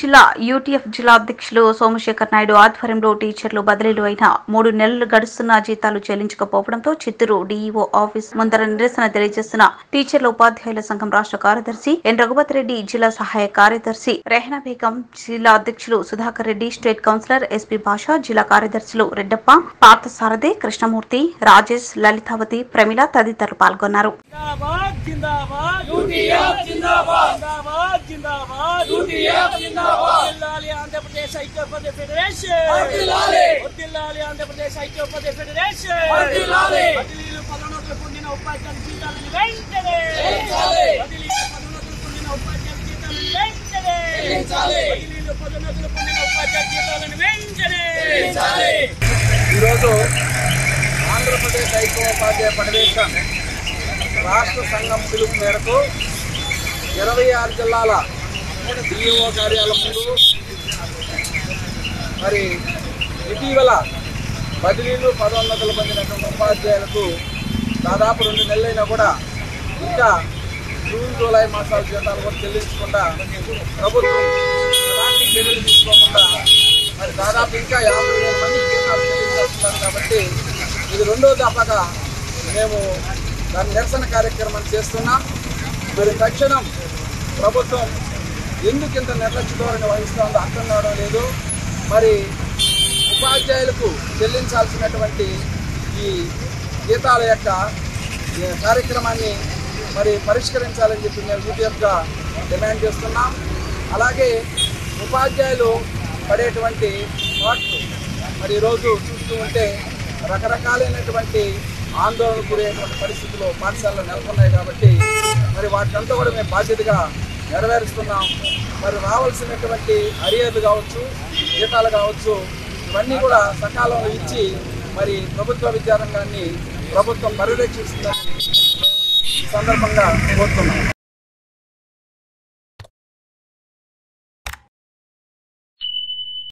జిల్లా యూటీఎఫ్ జిల్లా అధ్యక్షులు సోమశేఖర్ నాయుడు ఆధ్వర్యంలో టీచర్లు బదిలీలు అయిన మూడు నెలలు గడుస్తున్న జీతాలు చెల్లించకపోవడంతో చిత్తూరు డీఈఓ ఆఫీస్ ముందర నిరసన తెలియజేస్తున్న టీచర్ల ఉపాధ్యాయుల సంఘం రాష్ట్ర కార్యదర్శి ఎన్ రఘుపతి రెడ్డి జిల్లా సహాయ కార్యదర్శి రెహనా బేగం జిల్లా అధ్యక్షులు Sudhakar Reddy state councillor SP Basha జిల్లా కార్యదర్శులు రెడ్డప్ప పార్థసారథి కృష్ణమూర్తి రాజేష్ లలితావతి ప్రమిళ తదితరులు పాల్గొన్నారు జిందాబాద్ జిందాబాద్ యూటీఎఫ్ జిందాబాద్ జిందాబాద్ జిందాబాద్ యూటీఎఫ్ జిందాబాద్ వర్ధిల్లాలి ఆంధ్రప్రదేశ్ ఐక్యోపద్య ఫెడరేషన్ వర్ధిల్లాలి వర్ధిల్లాలి ఆంధ్రప్రదేశ్ ఐక్యోపద్య ఫెడరేషన్ వర్ధిల్లాలి బదిలీలు పదోన్నతులు పొందిన ఉపాధ్యాయుల జీతాలను వెంటనే బదిలీలు పదోన్నతులు పొందిన ఉపాధ్యాయుల జీతాలను వెంటనే బదిలీలు పదోన్నతులు పొందిన ఉపాధ్యాయుల జీతాలను వెంటనే ఈరోజు ఆంధ్రప్రదేశ్ ఐక్యోపాధ్యాయ ఫెడరేషన్ రాష్ట్ర సంఘం పిలుపు మేరకు ఇరవై ఆరు జిల్లాల డిఈఓ కార్యాలయం ముందు మరి ఇటీవల బదిలీలు పదోన్నతులు పొందినటువంటి ఉపాధ్యాయులకు దాదాపు రెండు నెలలైనా కూడా ఇంకా జూన్ జూలై మాసాల జీతాలు కూడా చెల్లించకుండా ప్రభుత్వం ఎలాంటి చర్యలు తీసుకోకుండా మరి దాదాపు ఇంకా యాభై వేల మంది జీతాలు చెల్లించాల్సింటారు కాబట్టి ఇది రెండో దఫాగా మేము దాని నిరసన కార్యక్రమం చేస్తున్నాం మరి తక్షణం ప్రభుత్వం ఎందుకు ఇంత నిర్లక్ష్య ధోరణి వహిస్తుందో అర్థం కావడం లేదు మరి ఉపాధ్యాయులకు చెల్లించాల్సినటువంటి ఈ జీతాల యొక్క ఈ కార్యక్రమాన్ని మరి పరిష్కరించాలని చెప్పి మేము యూటీఎఫ్గా డిమాండ్ చేస్తున్నాం అలాగే ఉపాధ్యాయులు పడేటువంటి పాట్లు మరి ఈరోజు చూస్తూ ఉంటే రకరకాలైనటువంటి ఆందోళన గురయ్యేటువంటి పరిస్థితులు పాఠశాలలో నెలకొన్నాయి కాబట్టి మరి వాటినంతా కూడా మేము బాధ్యతగా నెరవేరుస్తున్నాం మరి రావాల్సినటువంటి అరియర్లు కావచ్చు జీతాలు కావచ్చు ఇవన్నీ కూడా సకాలంలో ఇచ్చి మరి ప్రభుత్వ విద్యారంగాన్ని ప్రభుత్వం పరిరక్షిస్తుందని ఈ సందర్భంగా కోరుతున్నాం